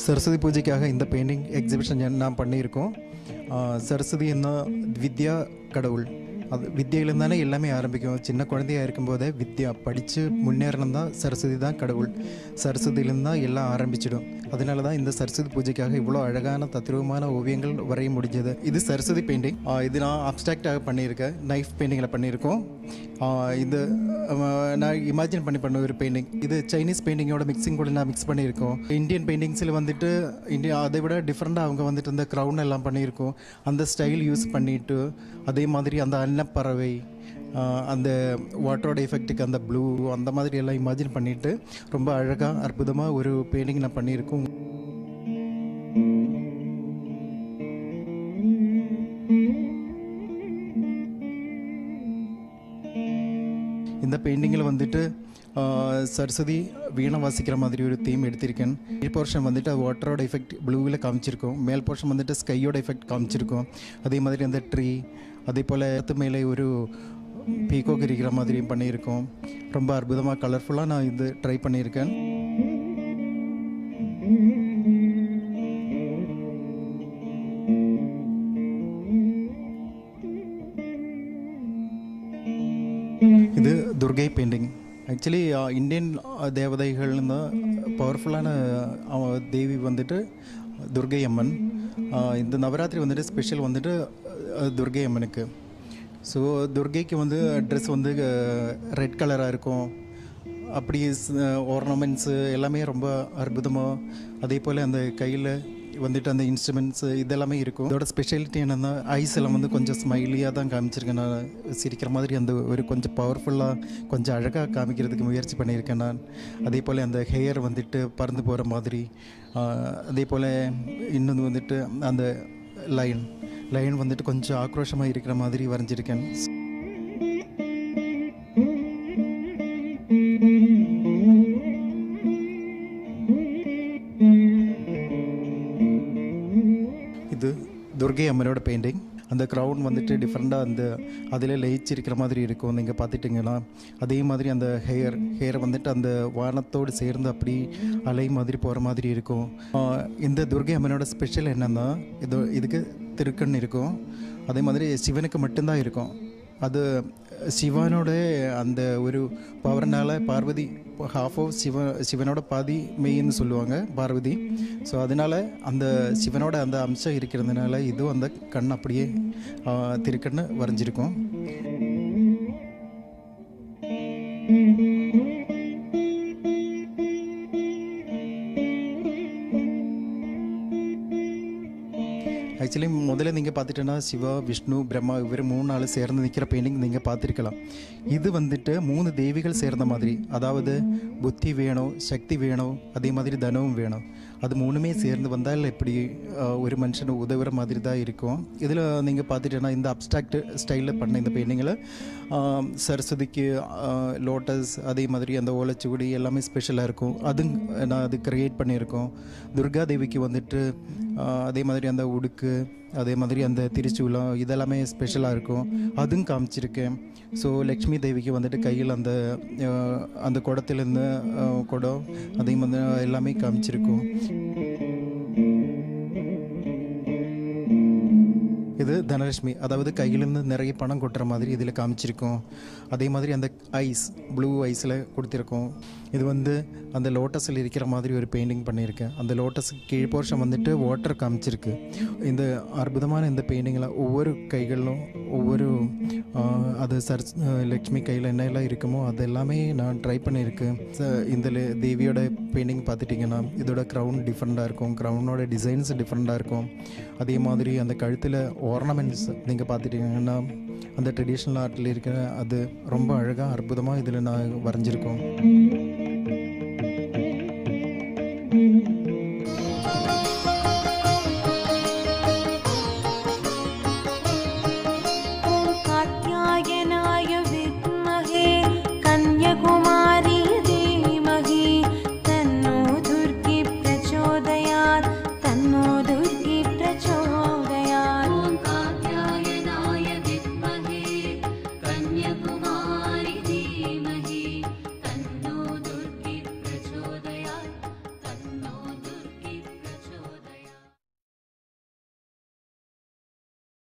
சரஸ்வதி பூஜைக்காக இந்த painting exhibition நான் பண்ணியிருக்கோம் ஆஹ் சரஸ்வதி என்ன வித்யா கடவுள் அது வித்தியிலேருந்து தானே எல்லாமே ஆரம்பிக்கும் சின்ன குழந்தையா இருக்கும்போதே வித்யா படித்து முன்னேறணும் தான் சரஸ்வதி தான் கடவுள் சரஸ்வதியிலேருந்து தான் எல்லாம் ஆரம்பிச்சிடும் அதனால தான் இந்த சரஸ்வதி பூஜைக்காக இவ்வளோ அழகான தத்ரூபமான ஓவியங்கள் வரைய முடிஞ்சது இது சரஸ்வதி பெயிண்டிங் இது நான் அப்டாக்டாக பண்ணியிருக்கேன் நைஃப் பெயிண்டிங்கில் பண்ணியிருக்கோம் ஆஹ் இது ஆஹ் நான் இமேஜின் பண்ணி பண்ண ஒரு பெயிண்டிங் இது சைனீஸ் பெயிண்டிங்கோட மிக்சிங் கூட நான் மிக்ஸ் பண்ணியிருக்கோம் இந்தியன் பெயிண்டிங்ஸில் வந்துட்டு இந்தியா அதை விட டிஃப்ரெண்ட்டாக அவங்க வந்துட்டு இந்த க்ரௌன் எல்லாம் பண்ணியிருக்கோம் அந்த ஸ்டைல் யூஸ் பண்ணிட்டு அதே மாதிரி அந்த அன்னப்பறவை ஆஹ் அந்த வாட்டரோட எஃபெக்ட்டுக்கு அந்த ப்ளூ அந்த மாதிரி எல்லாம் இமேஜின் பண்ணிட்டு ரொம்ப அழகாக அற்புதமாக ஒரு பெயிண்டிங் நான் பண்ணியிருக்கோம் இந்த பெயிண்டிங்கில் வந்துட்டு ஆஹ், சரஸ்வதி வீணை வாசிக்கிற மாதிரி ஒரு தீம் எடுத்திருக்கேன் கீழ் போர்ஷன் வந்துட்டு வாட்டரோட எஃபெக்ட் ப்ளூவில் காமிச்சிருக்கோம் மேல் போர்ஷன் வந்துட்டு ஸ்கையோட எஃபெக்ட் காமிச்சிருக்கோம் அதே மாதிரி அந்த ட்ரீ அதே போல் இடத்து மேலே ஒரு பீகோக் இருக்கிற மாதிரியும் பண்ணியிருக்கோம் ரொம்ப அற்புதமாக கலர்ஃபுல்லாக நான் இது ட்ரை பண்ணியிருக்கேன் இது துர்கை பெயிண்டிங் ஆக்சுவலி இந்தியன் தேவதைகள்னு பவர்ஃபுல்லான தேவி வந்துட்டு துர்கை அம்மன் ஆஹ் இந்த நவராத்திரி வந்துட்டு ஸ்பெஷல் வந்துட்டு அஹ், துர்கை அம்மனுக்கு ஸோ துர்கைக்கு வந்து ட்ரெஸ் வந்து ரெட் கலராக இருக்கும் அப்படி ஆர்னமெண்ட்ஸு எல்லாமே ரொம்ப அற்புதமாக அதே போல் அந்த கையில் வந்துட்டு அந்த இன்ஸ்ட்ருமெண்ட்ஸ் இதெல்லாமே இருக்கும் இதோட ஸ்பெஷாலிட்டி என்னென்னா ஐஸ் எல்லாம் வந்து கொஞ்சம் ஸ்மைலியாக தான் காமிச்சிருக்கேன் நான் சிரிக்கிற மாதிரி அந்த ஒரு கொஞ்சம் பவர்ஃபுல்லாக கொஞ்சம் அழகாக காமிக்கிறதுக்கு முயற்சி பண்ணியிருக்கேன் நான் அதே போல் அந்த ஹேர் வந்துட்டு பறந்து போகிற மாதிரி ஆஹ், அதே போல் இன்னொன்று வந்துட்டு அந்த லைன் லைன் வந்துட்டு கொஞ்சம் ஆக்ரோஷமாக இருக்கிற மாதிரி வரைஞ்சிருக்கேன் இது துர்கை அம்மனோட பெயிண்டிங் அந்த க்ரௌன் வந்துட்டு டிஃப்ரெண்ட்டாக அந்த அதில் லயிச்சிருக்கிற மாதிரி இருக்கும் நீங்கள் பார்த்துட்டிங்கன்னா அதே மாதிரி அந்த ஹேர் ஹேர் வந்துட்டு அந்த வானத்தோடு சேர்ந்து அப்படி அலை மாதிரி போகிற மாதிரி இருக்கும் ஆஹ் இந்த துர்கை அம்மனோட ஸ்பெஷல் என்னென்னா இது இதுக்கு திருக்கண் இருக்கும் அதே மாதிரி சிவனுக்கு மட்டும்தான் இருக்கும் அது சிவனோட அந்த ஒரு பவர்னால பார்வதி ஹாஃப் ஆஃப் சிவ சிவனோட பாதி மெய்ன்னு சொல்லுவாங்க பார்வதி ஸோ அதனால அந்த சிவனோட அந்த அம்சம் இருக்கிறதுனால இதுவும் அந்த கண் அப்படியே ஆ, திருக்கண்ணு வரைஞ்சிருக்கும் ஆக்சுவலி முதல்ல நீங்கள் பார்த்துட்டேன்னா சிவா விஷ்ணு பிரம்மா இவர் மூணு நாள் சேர்ந்து நிற்கிற பெயிண்டிங் நீங்கள் பார்த்துருக்கலாம் இது வந்துட்டு மூணு தேவிகள் சேர்ந்த மாதிரி அதாவது புத்தி வேணும் சக்தி வேணும் அதே மாதிரி தனமும் வேணும் அது மூணுமே சேர்ந்து வந்தால் எப்படி ஆஹ், ஒரு மனுஷனை உதவுற மாதிரி தான் இருக்கும் இதில் நீங்கள் பார்த்துட்டேன்னா இந்த அப்டாக்ட் ஸ்டைலில் பண்ண இந்த பெயிண்டிங்கில் சரஸ்வதிக்கு லோட்டஸ் அதே மாதிரி அந்த ஓலைச்சுவடி எல்லாமே ஸ்பெஷலாக இருக்கும் அது நான் அது கிரியேட் பண்ணியிருக்கோம் துர்கா தேவிக்கு வந்துட்டு ஆஹ், அதே மாதிரி அந்த உடுக்கு அதே மாதிரி அந்த திருச்சூலம் இதெல்லாமே ஸ்பெஷலாக இருக்கும் அதுவும் காமிச்சிருக்கேன் ஸோ லக்ஷ்மி தேவிக்கு வந்துட்டு கையில் அந்த ஆஹ், அந்த குடத்துலேருந்து ஆஹ், குடம் அதே மாதிரி எல்லாமே காமிச்சிருக்கும் இது தனலட்சுமி அதாவது கையிலேருந்து நிறைய பணம் கொட்டுற மாதிரி இதில் காமிச்சிருக்கோம் அதே மாதிரி அந்த ஐஸ் ப்ளூ ஐஸில் கொடுத்துருக்கோம் இது வந்து அந்த லோட்டஸில் இருக்கிற மாதிரி ஒரு பெயிண்டிங் பண்ணியிருக்கேன் அந்த லோட்டஸ் கீழ் போர்ஷன் வந்துட்டு வாட்டர் காமிச்சிருக்கு இந்த அற்புதமான இந்த பெயிண்டிங்கில் ஒவ்வொரு கைகளிலும் ஒவ்வொரு ஆஹ், அது சர் லக்ஷ்மி கையில் என்னெல்லாம் இருக்குமோ அது எல்லாமே நான் ட்ரை பண்ணியிருக்கேன் ச- இந்த லே- தேவியோட பெயிண்டிங் பார்த்துட்டிங்கன்னா இதோட க்ரௌன் டிஃப்ரெண்ட்டாக இருக்கும் க்ரௌனோட டிசைன்ஸ் டிஃப்ரெண்ட்டாக இருக்கும் அதே மாதிரி அந்த கழுத்தில் ஆர்னமெண்ட்ஸ் நீங்கள் பார்த்துட்டிங்கன்னா அந்த ட்ரெடிஷ்னல் ஆர்ட்டில் இருக்கிற அது ரொம்ப அழகாக அற்புதமாக இதில் நான் வரைஞ்சிருக்கோம்